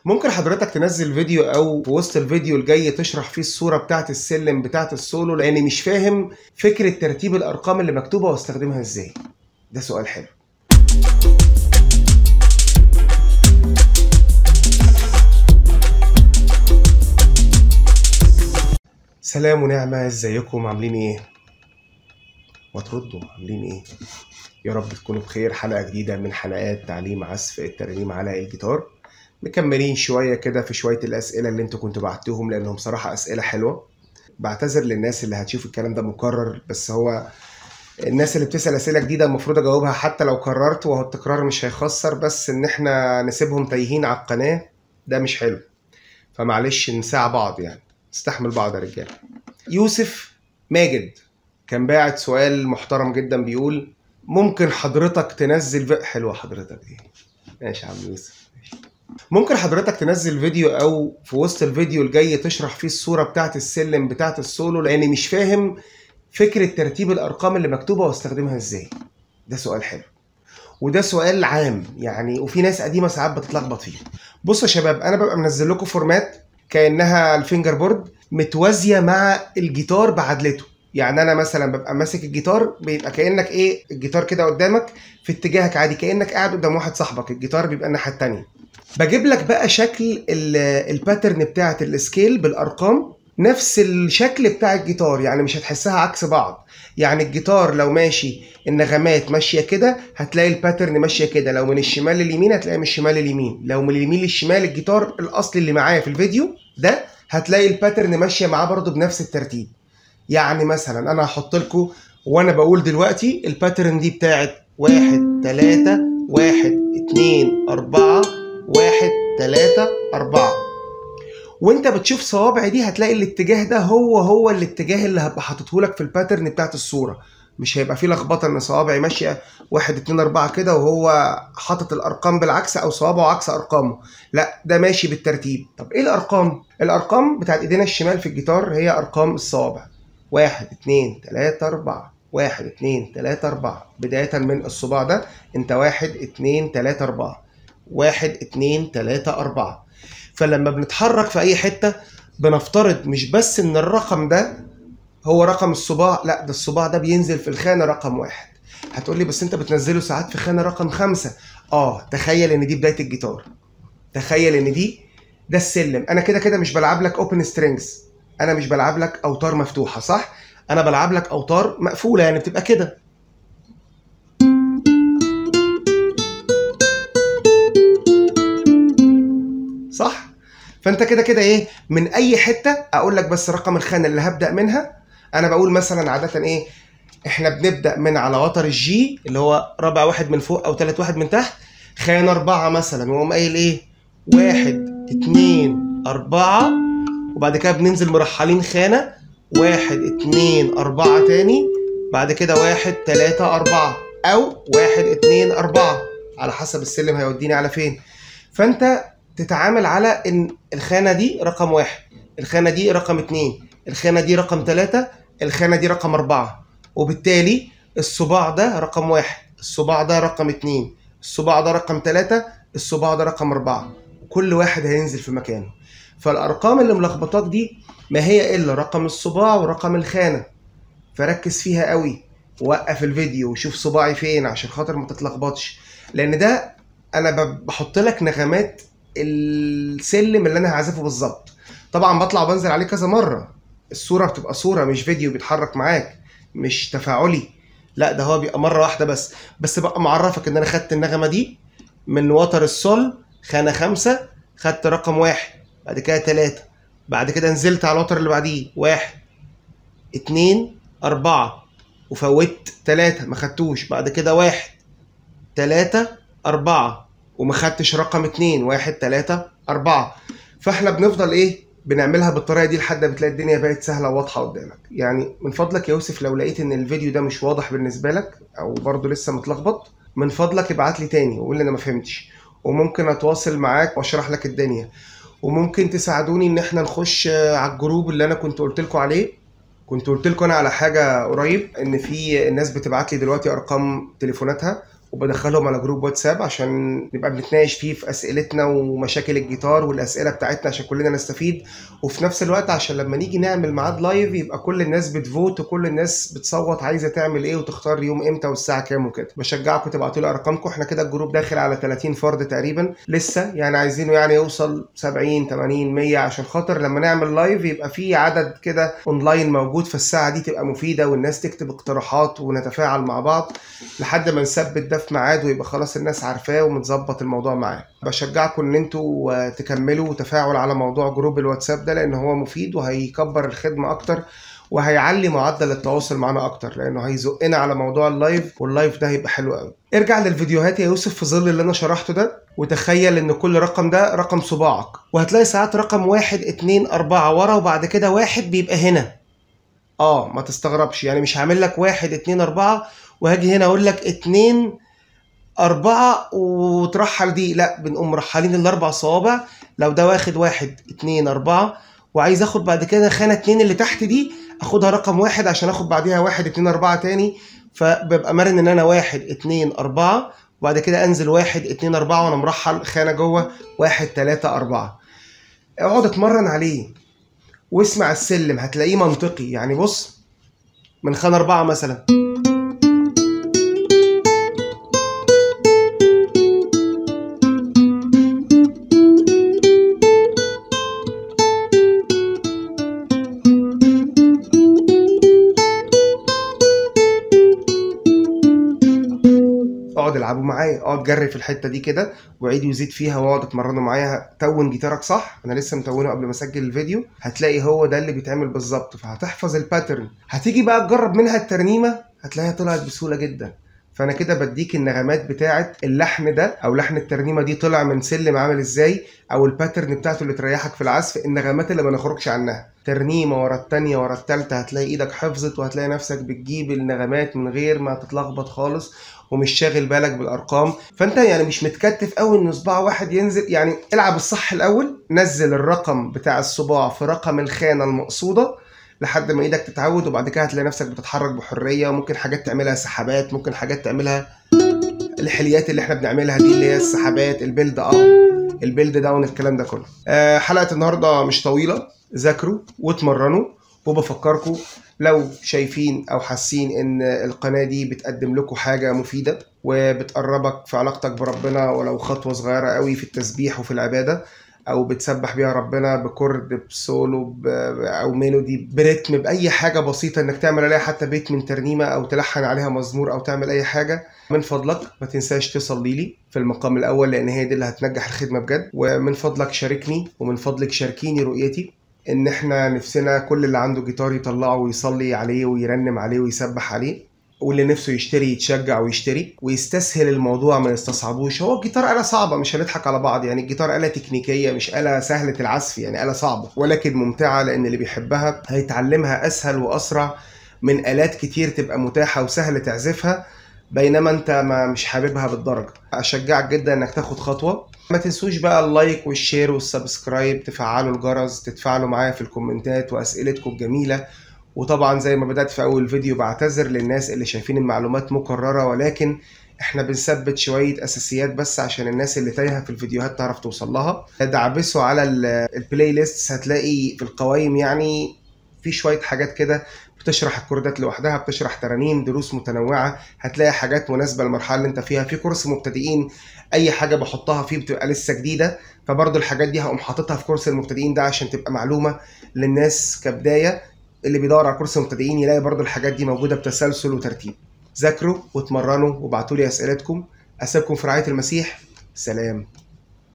ممكن حضرتك تنزل فيديو او في وسط الفيديو الجاي تشرح فيه الصوره بتاعت السلم بتاعت السولو لاني مش فاهم فكره ترتيب الارقام اللي مكتوبه واستخدمها ازاي ده سؤال حلو سلام ونعمة ازيكم عاملين ايه؟ ما تردوا عاملين ايه؟ يا رب تكونوا بخير حلقة جديدة من حلقات تعليم عزف الترنيم على الجيتار مكملين شوية كده في شوية الأسئلة اللي انتوا كنتوا بعتوهم لأنهم صراحة أسئلة حلوة بعتذر للناس اللي هتشوف الكلام ده مكرر بس هو الناس اللي بتسأل أسئلة جديدة المفروض أجاوبها حتى لو كررت وهو التكرار مش هيخسر بس إن إحنا نسيبهم تايهين على القناة ده مش حلو فمعلش نساع بعض يعني نستحمل بعض يا رجاله يوسف ماجد كان باعت سؤال محترم جدا بيقول ممكن حضرتك تنزل في... حلوه حضرتك دي ماشي يا عم يوسف ماشي. ممكن حضرتك تنزل فيديو او في وسط الفيديو الجاي تشرح فيه الصوره بتاعت السلم بتاعت السولو لاني مش فاهم فكره ترتيب الارقام اللي مكتوبه واستخدمها ازاي ده سؤال حلو وده سؤال عام يعني وفي ناس قديمه ساعات بتتلخبط فيه بصوا يا شباب انا ببقى منزل لكم فورمات كانها الفينجر بورد متوازيه مع الجيتار بعدلته يعني انا مثلا ببقى ماسك الجيتار بيبقى كانك ايه الجيتار كده قدامك في اتجاهك عادي كانك قاعد قدام واحد صاحبك الجيتار بيبقى الناحيه التانية بجيب لك بقى شكل الباترن بتاعه السكيل بالارقام نفس الشكل بتاع الجيتار يعني مش هتحسها عكس بعض يعني الجيتار لو ماشي النغمات ماشيه كده هتلاقي الباترن ماشيه كده لو من الشمال لليمين هتلاقي من الشمال لليمين لو من اليمين للشمال الجيتار الاصلي اللي معايا في الفيديو ده هتلاقي الباترن ماشيه معاه برضو بنفس الترتيب يعني مثلا انا هحط لكم وانا بقول دلوقتي الباترن دي بتاعت واحد تلاتة واحد اتنين اربعة واحد تلاتة اربعة وانت بتشوف صوابعي دي هتلاقي الاتجاه ده هو هو الاتجاه اللي هبقى حاططه لك في الباترن بتاعت الصورة مش هيبقى فيه لخبطه ان صوابعي ماشيه واحد اتنين اربعه كده وهو حاطط الارقام بالعكس او صوابعه عكس ارقامه لا ده ماشي بالترتيب طب ايه الارقام الارقام بتاعت ايدينا الشمال في الجيتار هي ارقام الصوابع واحد اتنين تلاته اربعه واحد اتنين تلاته اربعه بدايه من الصباع ده انت واحد اتنين تلاته اربعه واحد اتنين تلاته اربعه فلما بنتحرك في اي حته بنفترض مش بس ان الرقم ده هو رقم الصباع لا ده الصباع ده بينزل في الخانه رقم واحد هتقول لي بس انت بتنزله ساعات في خانه رقم خمسة اه تخيل ان دي بدايه الجيتار تخيل ان دي ده السلم انا كده كده مش بلعب لك اوبن سترينجز انا مش بلعب لك اوتار مفتوحه صح انا بلعب لك اوتار مقفوله يعني بتبقى كده صح فانت كده كده ايه من اي حته اقول لك بس رقم الخانه اللي هبدا منها انا بقول مثلا عاده ايه احنا بنبدا من على وتر الجي اللي هو رابع واحد من فوق او تالت واحد من تحت خانه اربعه مثلا واقوم قايل ايه واحد اتنين اربعه وبعد كده بننزل مرحلين خانه واحد اتنين اربعه تاني بعد كده واحد تلاته اربعه او واحد اتنين اربعه على حسب السلم هيوديني على فين فانت تتعامل على ان الخانه دي رقم واحد الخانه دي رقم اتنين الخانه دي رقم تلاته الخانه دي رقم اربعه وبالتالي الصباع ده رقم واحد الصباع ده رقم اتنين الصباع ده رقم تلاته الصباع ده رقم اربعه وكل واحد هينزل في مكانه فالارقام اللي ملخبطاك دي ما هي الا رقم الصباع ورقم الخانه فركز فيها قوي وقف الفيديو وشوف صباعي فين عشان خاطر ما تتلخبطش لان ده انا بحط لك نغمات السلم اللي انا هعزفه بالظبط طبعا بطلع وبنزل عليه كذا مره الصوره بتبقى صوره مش فيديو بيتحرك معاك مش تفاعلي لا ده هو بيبقى مره واحده بس بس بقى معرفك ان انا خدت النغمه دي من وتر السول خانه خمسة خدت رقم واحد بعد كده تلاتة بعد كده نزلت على الوتر اللي بعديه واحد اتنين أربعة وفوت تلاتة ما خدتوش بعد كده واحد تلاتة أربعة وما خدتش رقم اتنين واحد تلاتة أربعة فاحنا بنفضل ايه بنعملها بالطريقه دي لحد ما بتلاقي الدنيا بقت سهله وواضحه قدامك يعني من فضلك يا يوسف لو لقيت ان الفيديو ده مش واضح بالنسبه لك او برضه لسه متلخبط من فضلك ابعت لي تاني وقول لي انا ما فهمتش وممكن اتواصل معاك واشرح لك الدنيا وممكن تساعدوني ان احنا نخش على الجروب اللي انا كنت قلت لكم عليه كنت قلت لكم انا على حاجه قريب ان في الناس بتبعت لي دلوقتي ارقام تليفوناتها وبدخلهم على جروب واتساب عشان نبقى بنتناقش فيه في اسئلتنا ومشاكل الجيتار والاسئله بتاعتنا عشان كلنا نستفيد وفي نفس الوقت عشان لما نيجي نعمل ميعاد لايف يبقى كل الناس بتفوت وكل الناس بتصوت عايزه تعمل ايه وتختار يوم امتى والساعه كام وكده بشجعكم تبعتوا لي ارقامكم احنا كده الجروب داخل على 30 فرد تقريبا لسه يعني عايزينه يعني يوصل 70 80 100 عشان خاطر لما نعمل لايف يبقى في عدد كده اونلاين موجود في الساعه دي تبقى مفيده والناس تكتب اقتراحات ونتفاعل مع بعض لحد ما نثبت ده في ميعاد ويبقى خلاص الناس عارفاه ومتظبط الموضوع معاه بشجعكم ان انتوا تكملوا تفاعل على موضوع جروب الواتساب ده لان هو مفيد وهيكبر الخدمه اكتر وهيعلي معدل التواصل معانا اكتر لانه هيزقنا على موضوع اللايف واللايف ده هيبقى حلو قوي ارجع للفيديوهات يا يوسف في ظل اللي انا شرحته ده وتخيل ان كل رقم ده رقم صباعك وهتلاقي ساعات رقم واحد اتنين اربعة ورا وبعد كده واحد بيبقى هنا اه ما تستغربش يعني مش هعمل لك واحد اتنين اربعة وهاجي هنا اقول لك اتنين أربعة وترحل دي لا بنقوم مرحلين الأربع صوابع لو ده واخد واحد اتنين أربعة وعايز اخد بعد كده خانة اتنين اللي تحت دي اخدها رقم واحد عشان اخد بعديها واحد اتنين أربعة تاني فببقى مرن ان انا واحد اتنين أربعة وبعد كده انزل واحد اتنين أربعة وانا مرحل خانة جوه واحد تلاتة أربعة اقعد اتمرن عليه واسمع السلم هتلاقيه منطقي يعني بص من خانة أربعة مثلا اقعد العبوا معايا اقعد جري في الحته دي كده وعيد وزيد فيها واقعد اتمرنوا معايا تون جيتارك صح انا لسه متونه قبل ما اسجل الفيديو هتلاقي هو ده اللي بيتعمل بالظبط فهتحفظ الباترن هتيجي بقى تجرب منها الترنيمه هتلاقيها طلعت بسهوله جدا فانا كده بديك النغمات بتاعه اللحن ده او لحن الترنيمه دي طلع من سلم عامل ازاي او الباترن بتاعته اللي تريحك في العزف النغمات اللي ما نخرجش عنها ترنيمه ورا التانية ورا التالتة هتلاقي ايدك حفظت وهتلاقي نفسك بتجيب النغمات من غير ما تتلخبط خالص ومش شاغل بالك بالارقام فانت يعني مش متكتف قوي ان صباع واحد ينزل يعني العب الصح الاول نزل الرقم بتاع الصباع في رقم الخانه المقصوده لحد ما ايدك تتعود وبعد كده هتلاقي نفسك بتتحرك بحريه وممكن حاجات تعملها سحابات ممكن حاجات تعملها الحليات اللي احنا بنعملها دي اللي هي السحابات البيلد اب البيلد داون الكلام ده كله آه حلقه النهارده مش طويله ذاكروا واتمرنوا وبفكركم لو شايفين او حاسين ان القناه دي بتقدم لكم حاجه مفيده وبتقربك في علاقتك بربنا ولو خطوه صغيره قوي في التسبيح وفي العباده او بتسبح بيها ربنا بكورد بسولو او ميلودي بريتم باي حاجه بسيطه انك تعمل عليها حتى بيت من ترنيمه او تلحن عليها مزمور او تعمل اي حاجه من فضلك ما تنساش تصلي لي في المقام الاول لان هي دي اللي هتنجح الخدمه بجد ومن فضلك شاركني ومن فضلك شاركيني رؤيتي ان احنا نفسنا كل اللي عنده جيتار يطلعه ويصلي عليه ويرنم عليه ويسبح عليه واللي نفسه يشتري يتشجع ويشتري ويستسهل الموضوع ما يستصعبوش هو الجيتار آلة صعبة مش هنضحك على بعض يعني الجيتار آلة تكنيكية مش آلة سهلة العزف يعني آلة صعبة ولكن ممتعة لأن اللي بيحبها هيتعلمها أسهل وأسرع من آلات كتير تبقى متاحة وسهل تعزفها بينما انت ما مش حاببها بالدرجة اشجعك جدا انك تاخد خطوة ما تنسوش بقى اللايك والشير والسبسكرايب تفعلوا الجرس تتفاعلوا معايا في الكومنتات واسئلتكم الجميلة وطبعا زي ما بدأت في أول فيديو بعتذر للناس اللي شايفين المعلومات مكررة ولكن احنا بنثبت شوية أساسيات بس عشان الناس اللي تايهة في الفيديوهات تعرف توصل لها دعبسوا على البلاي ليست هتلاقي في القوائم يعني في شوية حاجات كده بتشرح الكوردات لوحدها بتشرح ترانيم دروس متنوعة هتلاقي حاجات مناسبة للمرحلة اللي انت فيها في كورس مبتدئين اي حاجة بحطها فيه بتبقى لسه جديدة فبرضو الحاجات دي هقوم حاططها في كورس المبتدئين ده عشان تبقى معلومة للناس كبداية اللي بيدور على كورس المبتدئين يلاقي برضو الحاجات دي موجودة بتسلسل وترتيب ذاكروا واتمرنوا وابعتوا لي اسئلتكم اسيبكم في رعاية المسيح سلام